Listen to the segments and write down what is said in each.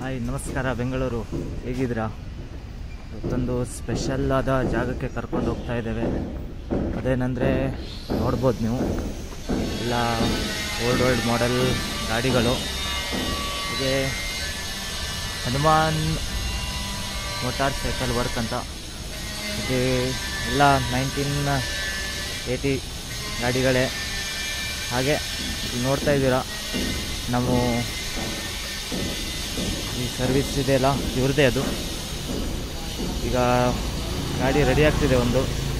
Hi ನಮಸ್ಕಾರ ಬೆಂಗಳೂರು ಹೇಗಿದ್ದೀರಾ ಇವತ್ತೊಂದು ಸ್ಪೆಷಲ್ ಆದ ಜಾಗಕ್ಕೆ ಕರ್ಕೊಂಡು ಹೋಗ್ತಾ ಇದ್ದೇವೆ ಅದೇನೆಂದರೆ ನೋಡ್ಬೋದು ನೀವು ಎಲ್ಲ ಓಲ್ಡ್ ಓಲ್ಡ್ ಮಾಡೆಲ್ ಗಾಡಿಗಳು ಹಾಗೆ ಹನುಮಾನ್ ಮೋಟಾರ್ ಸೈಕಲ್ ವರ್ಕ್ ಅಂತ ಇದು ಎಲ್ಲ ನೈನ್ಟೀನ್ ಏಯ್ಟಿ ಗಾಡಿಗಳೇ ಹಾಗೆ ಇಲ್ಲಿ ನೋಡ್ತಾ ಇದ್ದೀರಾ ನಮ್ಮ ಈ ಸರ್ವಿಸ್ ಇದೆಯಲ್ಲ ಇವ್ರದ್ದೇ ಅದು ಈಗ ಗಾಡಿ ರೆಡಿ ಆಗ್ತಿದೆ ಒಂದು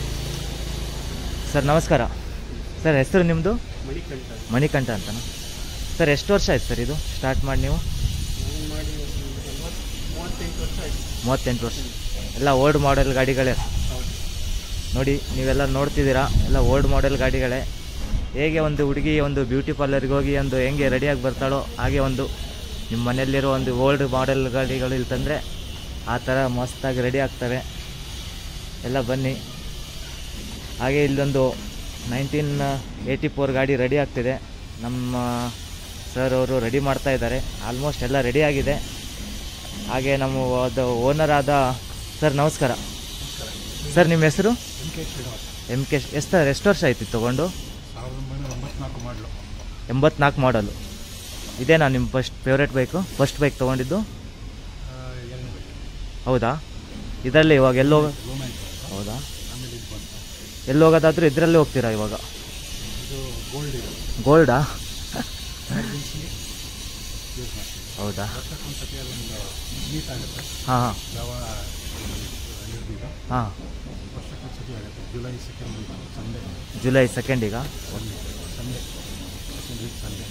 ಸರ್ ನಮಸ್ಕಾರ ಸರ್ ಹೆಸರು ನಿಮ್ಮದು ಮಣಿಕಂಠ ಮಣಿಕಂಠ ಅಂತನಾ ಸರ್ ಎಷ್ಟು ವರ್ಷ ಆಯ್ತು ಸರ್ ಇದು ಸ್ಟಾರ್ಟ್ ಮಾಡಿ ನೀವು ನಾನು ಮಾಡಿ ಒಂದು ಎಂಬತ್ತು ಮೂವತ್ತೆಂಟು ವರ್ಷ ಆಯ್ತು ಮೂವತ್ತೆಂಟು ವರ್ಷ ಎಲ್ಲ ಓಲ್ಡ್ ಮಾಡೆಲ್ ಗಾಡಿಗಳೇ ಹೌದು ನೋಡಿ ನೀವೆಲ್ಲ ನೋಡ್ತಿದ್ದೀರಾ ಎಲ್ಲ ಓಲ್ಡ್ ಮಾಡೆಲ್ ಗಾಡಿಗಳೇ ಹೇಗೆ ಒಂದು ಹುಡುಗಿ ಒಂದು ಬ್ಯೂಟಿ ಪಾರ್ಲರ್ಗೆ ಹೋಗಿ ಒಂದು ಹೆಂಗೆ ರೆಡಿಯಾಗಿ ಬರ್ತಾಳೋ ಹಾಗೆ ಒಂದು ನಿಮ್ಮ ಮನೆಯಲ್ಲಿರೋ ಒಂದು ಓಲ್ಡ್ ಮಾಡೆಲ್ ಗಾಡಿಗಳು ಇಲ್ಲಿ ತಂದರೆ ಆ ಥರ ಮಸ್ತಾಗಿ ರೆಡಿ ಆಗ್ತವೆ ಎಲ್ಲ ಬನ್ನಿ ಹಾಗೆ ಇಲ್ಲೊಂದು ನೈನ್ಟೀನ್ ಏಯ್ಟಿ ಫೋರ್ ಗಾಡಿ ರೆಡಿ ಆಗ್ತಿದೆ ನಮ್ಮ ಸರ್ ಅವರು ರೆಡಿ ಮಾಡ್ತಾ ಇದ್ದಾರೆ ಆಲ್ಮೋಸ್ಟ್ ಎಲ್ಲ ರೆಡಿ ಆಗಿದೆ ಹಾಗೆ ನಮ್ಮ ಅದು ಓನರ್ ಆದ ಸರ್ ನಮಸ್ಕಾರ ಸರ್ ನಿಮ್ಮ ಹೆಸರು M K Srinivas M K ಎಷ್ಟು ಎಷ್ಟು ವರ್ಷ ಆಯ್ತು ಇದು ತೊಗೊಂಡು ಸಾವಿರದ ಒಂಬೈನೂರ ಒಂಬತ್ನಾಲ್ಕು ಮಾಡಲು ಎಂಬತ್ನಾಲ್ಕು ಮಾಡಲು ಇದೇನಾ ನಿಮ್ಮ first favourite bike first bike ತೊಗೊಂಡಿದ್ದು ಎರಡನೇ ಬೇಕು ಹೌದಾ ಇದರಲ್ಲಿ ಇವಾಗ ಎಲ್ಲೋ ರೋಮ್ಯಾನ್ಸ್ ಹೌದಾ ಆಮೇಲೆ ಇದು ಬಂತು ಎಲ್ಲಿ ಹೋಗೋದಾದ್ರೂ ಇದರಲ್ಲೇ ಹೋಗ್ತೀರಾ ಇವಾಗ ಇದು ಗೋಲ್ಡ್ ಇದು ಗೋಲ್ಡಾ ಎಮರ್ಜೆನ್ಸಿ ಯೂಸ್ ಮಾಡ್ತೀವಿ ಹೌದಾ ವರ್ಷಕ್ಕೊಂದು ಸತಿ ಅದೊಂದು ಮೀಟ್ ಆಗುತ್ತೆ ಹಾಂ ಹಾಂ ಯಾವ ಇರ್ದಿದ್ದು ಹಾಂ ವರ್ಷಕ್ಕೊಂದು ಸತಿ ಆಗುತ್ತೆ July second week Sunday July ಸೆಕೆಂಡಿಗ Sunday Sunday second week Sunday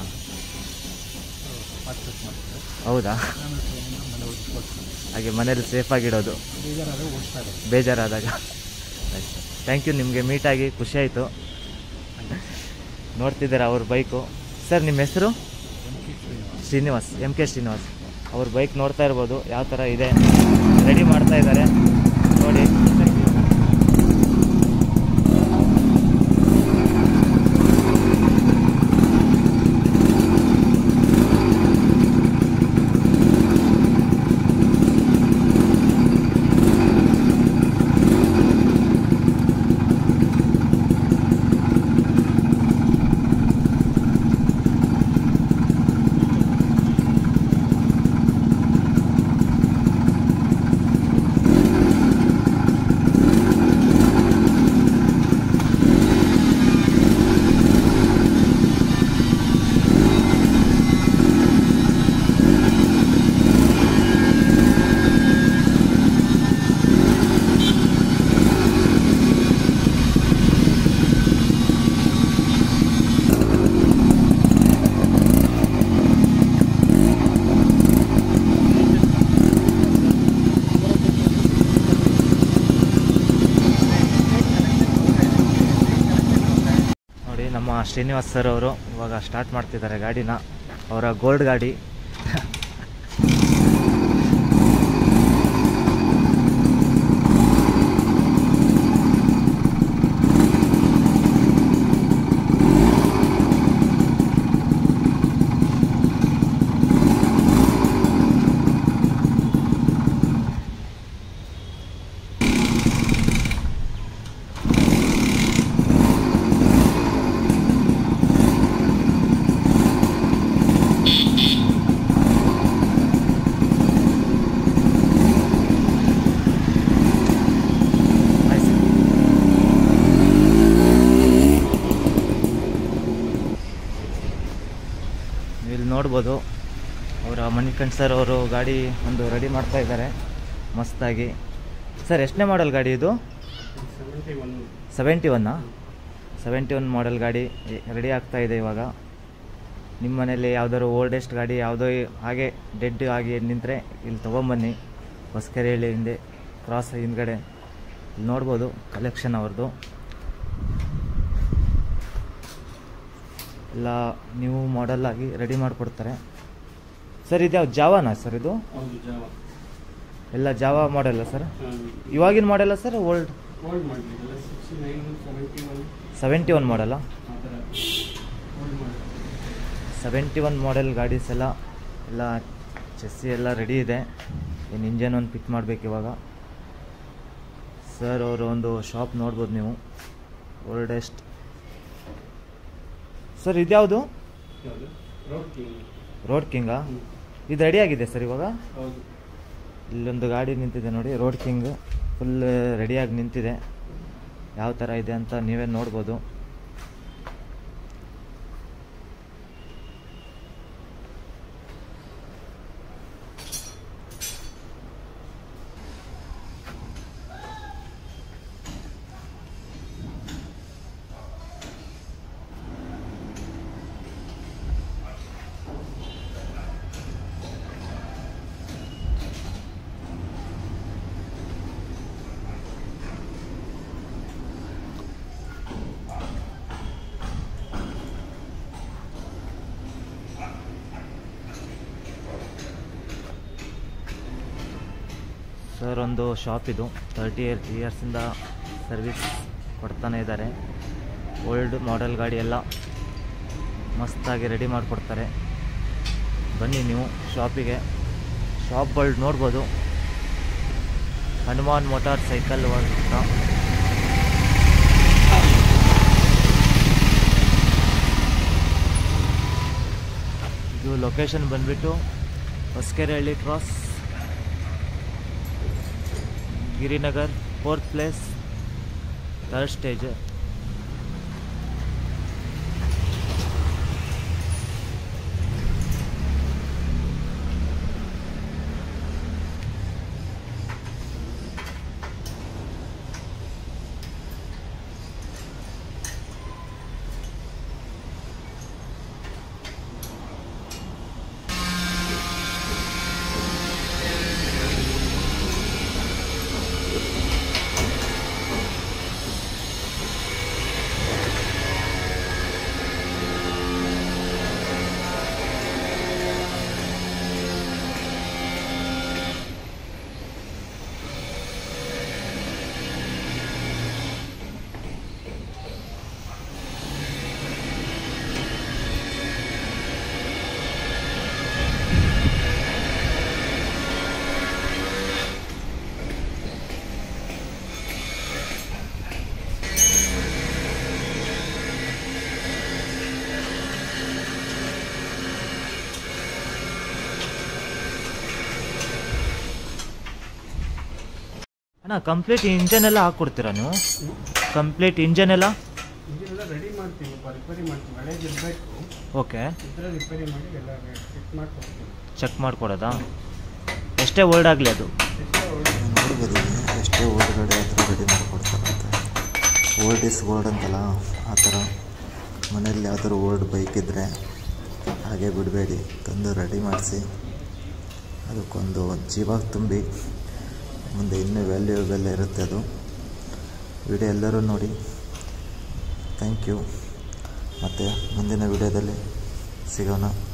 purchase ಮಾಡ್ತಾರೆ ಹೌದಾ ಆಮೇಲೆ ಟ್ರೈನಿಂದ ಮನೆ ಹೋಗಿ ಕೊಡ್ತೀನಿ ಹಾಗೆ ಮನೇಲಿ ಸೇಫಾಗಿಡೋದು ಬೇಜಾರಾದ್ರೆ ಓಡಿಸ್ತಾ ಇರೋದು ಬೇಜಾರಾದಾಗ ಥ್ಯಾಂಕ್ ಯು ನಿಮಗೆ ಮೀಟಾಗಿ ಖುಷಿ ಆಯಿತು ನೋಡ್ತಿದ್ದೀರಾ ಅವ್ರ ಬೈಕು ಸರ್ ನಿಮ್ಮ ಹೆಸರು M K Srinivas Srinivas M K Srinivas ಅವ್ರ ಬೈಕ್ ನೋಡ್ತಾ ಇರ್ಬೋದು ಯಾವ ಥರ ಇದೆ ರೆಡಿ ಮಾಡ್ತಾ ಇದ್ದಾರೆ ನೋಡಿ ನೋಡಿ ನಮ್ಮ ಶ್ರೀನಿವಾಸ್ ಸರ್ ಅವರು ಇವಾಗ ಸ್ಟಾರ್ಟ್ ಮಾಡ್ತಿದ್ದಾರೆ ಗಾಡಿನ ಅವರ ಗೋಲ್ಡ್ ಗಾಡಿ ಆಯ್ತು. ನೀವು ಇಲ್ಲಿ ನೋಡ್ಬೋದು ಅವರ ಮಣಿಕಂಠ್ ಸರ್ ಅವರು ಗಾಡಿ ಒಂದು ರೆಡಿ ಮಾಡ್ತಾ ಇದ್ದಾರೆ ಮಸ್ತಾಗಿ ಸರ್ ಎಷ್ಟನೇ ಮಾಡೆಲ್ ಗಾಡಿ ಇದು ಸೆವೆಂಟಿ ಒನ್ ಸೆವೆಂಟಿ ಒನ್ನಾ ಸೆವೆಂಟಿ ಒನ್ ಮಾಡೆಲ್ ಗಾಡಿ ರೆಡಿ ಆಗ್ತಾ ಇದೆ ಇವಾಗ ನಿಮ್ಮ ಮನೇಲಿ ಯಾವ್ದಾದ್ರು ಓಲ್ಡೆಸ್ಟ್ ಗಾಡಿ ಯಾವುದೋ ಹಾಗೆ ಡೆಡ್ ಆಗಿ ನಿಂತರೆ ಇಲ್ಲಿ ತೊಗೊಂಬನ್ನಿ ಹೊಸಕೆರೆಹಳ್ಳಿ ಹಿಂದೆ ಕ್ರಾಸ್ ಹಿಂದ್ಗಡೆ ಇಲ್ಲಿ ನೋಡ್ಬೋದು ಕಲೆಕ್ಷನ್ ಅವ್ರದ್ದು ಎಲ್ಲ ನ್ಯೂ ಮಾಡೆಲ್ ಆಗಿ ರೆಡಿ ಮಾಡಿಕೊಡ್ತಾರೆ ಸರ್ ಇದು ಯಾವ ಜಾವಾನಾ ಸರ್ ಇದು ಹೌದು ಜಾವ ಎಲ್ಲ ಜಾವಾ ಮಾಡೆಲ್ಲ ಸರ್ ಇವಾಗಿನ ಮಾಡೆಲ್ಲ ಸರ್ ಓಲ್ಡ್ ಓಲ್ಡ್ ಮಾಡಲಿ ಎಲ್ಲ sixty nine seventy one seventy one ಮಾಡಲ್ಲ ಆ ಥರ old model seventy one model ಗಾಡೀಸ್ ಎಲ್ಲ ಎಲ್ಲ ಚೆಸ್ಸಿ ಎಲ್ಲ ರೆಡಿ ಇದೆ ಇನ್ನು ಇಂಜನ್ ಒಂದು ಫಿಟ್ ಮಾಡಬೇಕು ಇವಾಗ ಸರ್ ಅವರು ಒಂದು ಶಾಪ್ ನೋಡ್ಬೋದು ನೀವು ಓಲ್ಡೆಸ್ಟ್ ಸರ್ ಇದ್ಯಾವುದು ಯಾವುದು ರೋಡ್ ಕಿಂಗ್ ರೋಡ್ ಕಿಂಗಾ ಇದು ರೆಡಿ ಆಗಿದೆ ಸರ್ ಇವಾಗ ಹೌದು ಇಲ್ಲೊಂದು ಗಾಡಿ ನಿಂತಿದೆ ನೋಡಿ ರೋಡ್ ಕಿಂಗ್ ಫುಲ್ ರೆಡಿಯಾಗಿ ನಿಂತಿದೆ ಯಾವ ಥರ ಇದೆ ಅಂತ ನೀವೇ ನೋಡ್ಬೋದು ಸರ್ ಒಂದು ಶಾಪ್ ಇದು ತರ್ಟಿ ಏಟ್ ಇಯರ್ಸಿಂದ ಸರ್ವಿಸ್ ಕೊಡ್ತಾನೆ ಇದ್ದಾರೆ ಓಲ್ಡ್ ಮಾಡೆಲ್ ಗಾಡಿ ಎಲ್ಲ ಮಸ್ತಾಗಿ ರೆಡಿ ಮಾಡಿಕೊಡ್ತಾರೆ ಬನ್ನಿ ನೀವು ಶಾಪಿಗೆ ಶಾಪ್ಗಳು ನೋಡ್ಬೋದು ಹನುಮಾನ್ ಮೋಟಾರ್ ಸೈಕಲ್ ಅಂತ ಇದು ಲೊಕೇಶನ್ ಬಂದ್ಬಿಟ್ಟು Hosakerehalli cross Girinagar fourth place third stage ಅಣ್ಣ ಕಂಪ್ಲೀಟ್ ಇಂಜನ್ ಎಲ್ಲ ಹಾಕ್ಕೊಡ್ತೀರಾ ನೀವು ಕಂಪ್ಲೀಟ್ ಇಂಜನ್ ಎಲ್ಲ ಇದೆಲ್ಲ ರೆಡಿ ಮಾಡ್ತೀವಿ ರಿಪೇರಿ ಮಾಡ್ತೀವಿ ಹಳೇದು ಇರಬೇಕು ಓಕೆ ಇದ್ರೆ ರಿಪೇರಿ ಮಾಡಿ ಎಲ್ಲ ಫಿಟ್ ಮಾಡಿ ಕೊಡ್ತೀವಿ ಚೆಕ್ ಮಾಡಿಕೊಡೋದಾ ಎಷ್ಟೇ ಓಲ್ಡ್ ಆಗಲಿ ಅದು ಎಷ್ಟೋ ಒಳ್ಳೆ ನೋಡ್ಬೋದು ಎಷ್ಟೇ ಓಲ್ಡ್ ಗಾಡಿ ಹತ್ರ ರೆಡಿ ಮಾಡಿಕೊಡ್ತಾರಂತೆ ಓಲ್ಡ್ ಇಸ್ ಗೋಲ್ಡ್ ಅಂತಲ್ಲ ಆ ಥರ ಮನೇಲಿ ಯಾವ್ದಾದ್ರು ಓಲ್ಡ್ ಬೈಕ್ ಇದ್ದರೆ ಹಾಗೆ ಬಿಡಬೇಡಿ ತಂದು ರೆಡಿ ಮಾಡಿಸಿ ಅದಕ್ಕೊಂದು ಜೀವ ತುಂಬಿ ಮುಂದೆ ಇನ್ನೂ ವ್ಯಾಲ್ಯೂಬೆಲ್ಲ ಇರುತ್ತೆ ಅದು ವಿಡಿಯೋ ಎಲ್ಲರೂ ನೋಡಿ ಥ್ಯಾಂಕ್ ಯು ಮತ್ತು ಮುಂದಿನ ವಿಡಿಯೋದಲ್ಲಿ ಸಿಗೋಣ